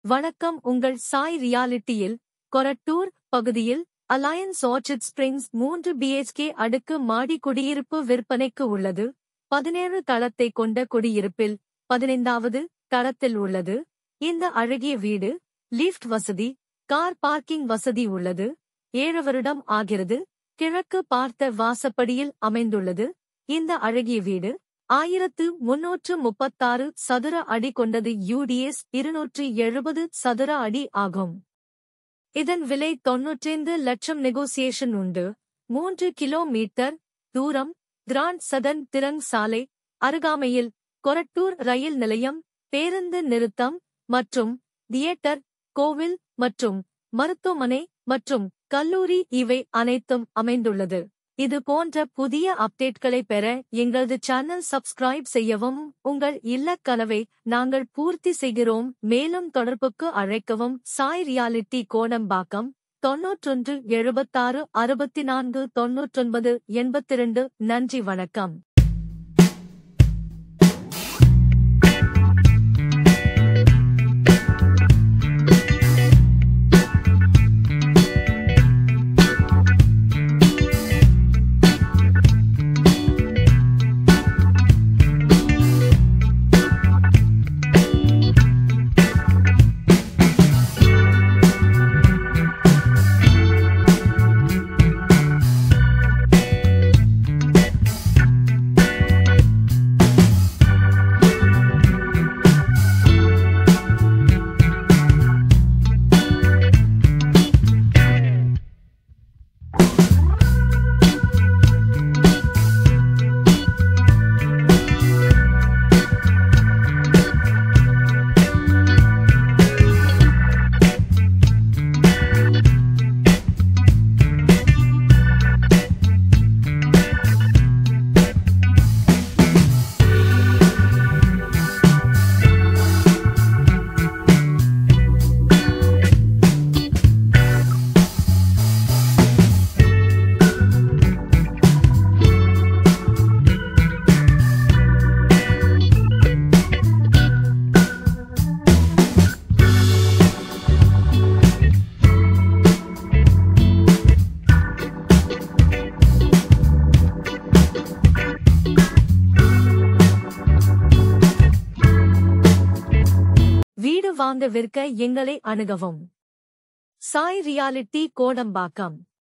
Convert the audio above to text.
வணக்கம் உங்கள் சாய் ரியாலிட்டியில் கொரட்டூர் பகுதியில் அலையன்ஸ் ஆர்ச்சிட் ஸ்பிரிங்ஸ் மூன்று பிஎச்கே அடுக்கு மாடி குடியிருப்பு விற்பனைக்கு உள்ளது பதினேழு தளத்தை கொண்ட குடியிருப்பில் பதினைந்தாவது தளத்தில் உள்ளது இந்த அழகிய வீடு லிஃப்ட் வசதி கார் பார்க்கிங் வசதி உள்ளது ஏழு வருடம் ஆகிறது கிழக்கு பார்த்த வாசப்படியில் அமைந்துள்ளது இந்த அழகிய வீடு ஆயிரத்து முன்னூற்று முப்பத்தாறு சதுர அடி கொண்டது யூடிஎஸ் இருநூற்று எழுபது சதுர அடி ஆகும் இதன் விலை தொன்னூற்றைந்து லட்சம் நெகோசியேஷன் உண்டு மூன்று கிலோமீட்டர் தூரம் கிராண்ட் சதன் திறங் சாலை அருகாமையில் கொரட்டூர் ரயில் நிலையம் பேருந்து நிறுத்தம் மற்றும் தியேட்டர் கோவில் மற்றும் மருத்துவமனை மற்றும் கல்லூரி இவை அனைத்தும் அமைந்துள்ளது இது போன்ற புதிய அப்டேட்களை பெற எங்களது சேனல் சப்ஸ்கிரைப் செய்யவும் உங்கள் இல்லக் கனவை நாங்கள் பூர்த்தி செய்கிறோம் மேலும் தொடர்புக்கு அழைக்கவும் சாய் ரியாலிட்டி கோடம்பாக்கம் தொன்னூற்றொன்று எழுபத்தாறு அறுபத்தி நான்கு தொன்னூற்றொன்பது எண்பத்திரண்டு நன்றி வணக்கம் வீடு வாங்க விற்க எங்களை அணுகவும் சாய் ரியாலிட்டி கோடம்பாக்கம்